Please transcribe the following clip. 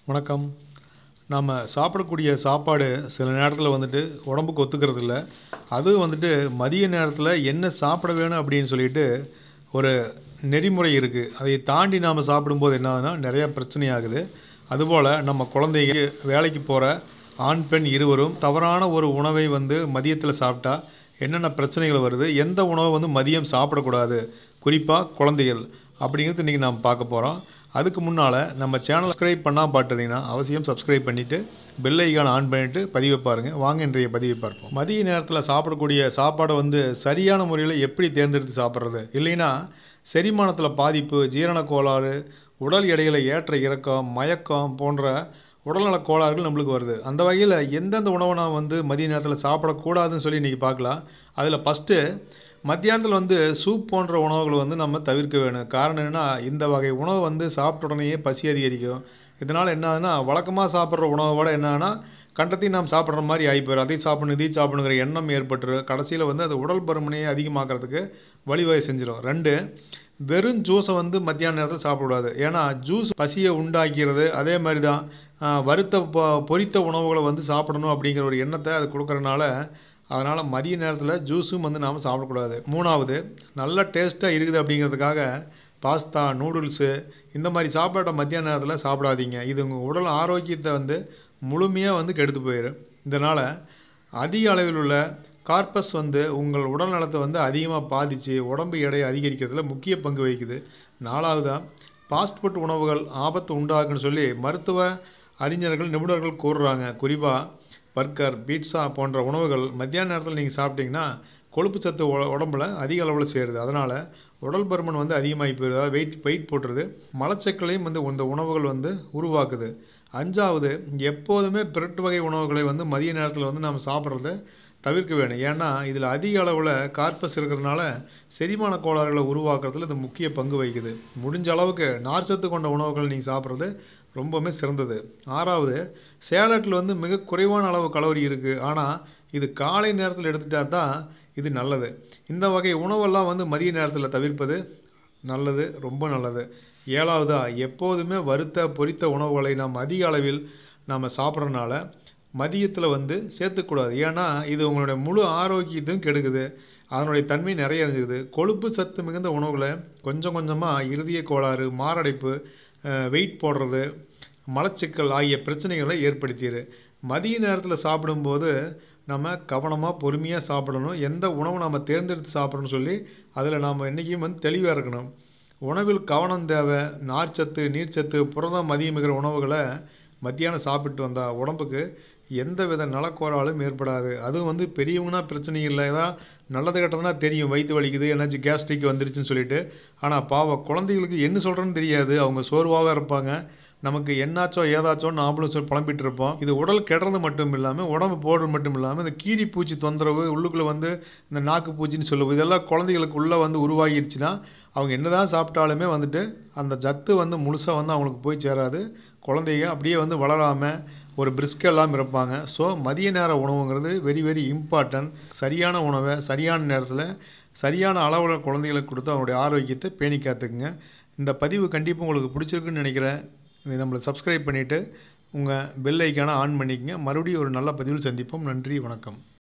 வணக்கம் நாம் சாப்பிடக்கூடிய சாப்பாடு சில நேரத்தில் வந்துட்டு உடம்புக்கு ஒத்துக்கிறது இல்லை அதுவும் வந்துட்டு மதிய நேரத்தில் என்ன சாப்பிட வேணும் அப்படின்னு சொல்லிட்டு ஒரு நெறிமுறை இருக்குது அதை தாண்டி நாம் சாப்பிடும்போது என்ன ஆகுதுன்னா நிறையா பிரச்சனை ஆகுது அதுபோல் நம்ம குழந்தைங்க வேலைக்கு போகிற ஆண் பெண் இருவரும் தவறான ஒரு உணவை வந்து மதியத்தில் சாப்பிட்டா என்னென்ன பிரச்சனைகள் வருது எந்த உணவை வந்து மதியம் சாப்பிடக்கூடாது குறிப்பாக குழந்தைகள் அப்படிங்கிறது இன்றைக்கி நாம் பார்க்க போகிறோம் அதுக்கு முன்னால் நம்ம சேனல் சப்ஸ்கிரைப் பண்ணால் பார்த்துட்டிங்கன்னா அவசியம் சப்ஸ்கிரைப் பண்ணிவிட்டு பெல் ஐக்கான் ஆன் பண்ணிவிட்டு பதிவை பாருங்கள் வாங்க இன்றைய பதிவை பார்ப்போம் மதிய நேரத்தில் சாப்பிடக்கூடிய சாப்பாடை வந்து சரியான முறையில் எப்படி தேர்ந்தெடுத்து சாப்பிட்றது இல்லைன்னா செரிமானத்தில் பாதிப்பு ஜீரண கோளாறு உடல் எடையில் ஏற்ற இறக்கம் மயக்கம் போன்ற உடல்நலக் கோளாறுகள் நம்மளுக்கு வருது அந்த வகையில் எந்தெந்த உணவை நான் வந்து மதிய நேரத்தில் சாப்பிடக்கூடாதுன்னு சொல்லி இன்றைக்கி பார்க்கலாம் அதில் ஃபஸ்ட்டு மத்தியானத்தில் வந்து சூப் போன்ற உணவுகளை வந்து நம்ம தவிர்க்க வேணும் காரணம் என்னென்னா இந்த வகை உணவு வந்து சாப்பிட்ட உடனேயே பசி அதிகரிக்கும் இதனால் என்ன ஆகுதுன்னா வழக்கமாக சாப்பிட்ற உணவை விட என்னன்னா கண்டத்தையும் நாம் சாப்பிட்ற மாதிரி ஆகிப்போயிடும் அதையும் சாப்பிடணும் இதையும் சாப்பிடுங்கிற எண்ணம் ஏற்பட்டுரும் கடைசியில் வந்து அது உடல் பருமனையை அதிகமாக்கிறதுக்கு வழிவகை செஞ்சிடும் ரெண்டு வெறும் ஜூஸை வந்து மத்தியான நேரத்தில் சாப்பிடக்கூடாது ஏன்னா ஜூஸ் பசியை உண்டாக்கிறது அதே மாதிரி தான் ஆஹ், வறுத்த பொ பொரித்த உணவுகளை வந்து சாப்பிடணும் அப்படிங்கிற ஒரு எண்ணத்தை அது கொடுக்கறனால அதனால் மதிய நேரத்தில் ஜூஸும் வந்து நாம் சாப்பிடக்கூடாது மூணாவது நல்ல டேஸ்ட்டாக இருக்குது அப்படிங்கிறதுக்காக பாஸ்தா நூடுல்ஸு இந்த மாதிரி சாப்பாட்டை மத்தியான நேரத்தில் சாப்பிடாதீங்க இது உங்கள் உடல் ஆரோக்கியத்தை வந்து முழுமையாக வந்து கெடுத்து போயிடும் இதனால் அதிக அளவில் உள்ள கார்பஸ் வந்து உங்கள் உடல் நலத்தை வந்து அதிகமாக பாதித்து உடம்பு எடையை அதிகரிக்கிறதுல முக்கிய பங்கு வகிக்குது நாலாவதாக ஃபாஸ்ட் ஃபுட் உணவுகள் ஆபத்து உண்டாக்குன்னு சொல்லி மருத்துவ அறிஞர்கள் நிபுணர்கள் கூறுறாங்க குறிப்பாக பர்கர் பீட்சா போன்ற உணவுகள் மத்தியான நேரத்தில் நீங்கள் சாப்பிட்டீங்கன்னா கொழுப்பு சத்து உ- உடம்புல அதிக அளவில் சேருது அதனால் உடல் பருமன் வந்து அதிகமாகி போயிடுது அதாவது வெயிட் வெயிட் போட்டுருது மலச்சிக்கலையும் வந்து இந்த உணவுகள் வந்து உருவாக்குது அஞ்சாவது எப்போதுமே பிரெட் வகை உணவுகளை வந்து மதிய நேரத்தில் வந்து நம்ம சாப்பிட்றத தவிர்க்க வேணும் ஏன்னா இதில் அதிக அளவில் கார்பஸ் இருக்கிறதுனால செரிமான கோளாறுகளை உருவாக்குறதுல இது முக்கிய பங்கு வகிக்குது முடிஞ்ச அளவுக்கு நார்ச்சத்து கொண்ட உணவுகள் நீங்கள் சாப்பிட்றது ரொம்பவுமே சிறந்தது ஆறாவது சேலட்டில் வந்து மிக குறைவான அளவு கலோரி இருக்குது ஆனால் இது காலை நேரத்தில் எடுத்துட்டா தான் இது நல்லது இந்த வகை உணவெல்லாம் வந்து மதிய நேரத்தில் தவிர்ப்பது நல்லது ரொம்ப நல்லது ஏழாவதா எப்போதுமே வறுத்த பொரித்த உணவுகளை நாம் அதிக அளவில் நாம் சாப்பிட்றனால மதியத்தில் வந்து சேர்த்துக்கூடாது ஏன்னா இது உங்களுடைய முழு ஆரோக்கியத்தையும் கெடுக்குது அதனுடைய தன்மை நிறைய இருந்துக்குது கொழுப்பு சத்து மிகுந்த உணவுகளை கொஞ்சம் கொஞ்சமாக இறுதிய கோளாறு மாரடைப்பு வெயிட் போடுறது மலச்சிக்கல் ஆகிய பிரச்சனைகளை ஏற்படுத்திடு மதிய நேரத்தில் சாப்பிடும்போது நம்ம கவனமாக பொறுமையாக சாப்பிடணும் எந்த உணவு நம்ம தேர்ந்தெடுத்து சாப்பிடணும்னு சொல்லி அதில் நாம் என்றைக்கும் வந்து தெளிவாக இருக்கணும் உணவில் கவனம் தேவை நார்ச்சத்து நீர்ச்சத்து புரதம் அதிகமிக்கிற உணவுகளை மத்தியானம் சாப்பிட்டு வந்தால் உடம்புக்கு எந்த வித நலக்கோளாலும் ஏற்படாது அதுவும் வந்து பெரியவங்கன்னா பிரச்சனை இல்லை ஏதாவது நல்லது கெட்டதுனா தெரியும் வயிற்று வலிக்குது என்னாச்சும் கேஸ்ட்ரிக் வந்துருச்சுன்னு சொல்லிட்டு ஆனால் பாவம் குழந்தைகளுக்கு என்ன சொல்கிறேன்னு தெரியாது அவங்க சோர்வாக இருப்பாங்க நமக்கு என்னாச்சோ ஏதாச்சோ நாமளும் சொல்லி புலம்பிட்டு இருப்போம் இது உடல் கெடுறது மட்டும் இல்லாமல் உடம்பு போடுறது மட்டும் இல்லாமல் இந்த கீரி பூச்சி தொந்தரவு உள்ளுக்குள்ளே வந்து இந்த நாக்கு பூச்சின்னு சொல்லுவோம் இதெல்லாம் குழந்தைகளுக்கு உள்ளே வந்து உருவாகிருச்சுன்னா அவங்க என்னதான் சாப்பிட்டாலுமே வந்துட்டு அந்த சத்து வந்து முழுசாக வந்து அவங்களுக்கு போய் சேராது குழந்தைங்க அப்படியே வந்து வளராமல் ஒரு பிரிஸ்க் எல்லாம் இருப்பாங்க ஸோ மதிய நேர உணவுங்கிறது வெரி வெரி இம்பார்ட்டன்ட் சரியான உணவை சரியான நேரத்தில் சரியான அளவில் குழந்தைகளுக்கு கொடுத்து அவங்களுடைய ஆரோக்கியத்தை பேணி காத்துக்குங்க இந்த பதிவு கண்டிப்பாக உங்களுக்கு பிடிச்சிருக்குன்னு நினைக்கிறேன் இதை நம்மளை சப்ஸ்கிரைப் பண்ணிவிட்டு உங்கள் பெல் ஐக்கானை ஆன் பண்ணிக்கங்க மறுபடியும் ஒரு நல்ல பதிவில் சந்திப்போம் நன்றி வணக்கம்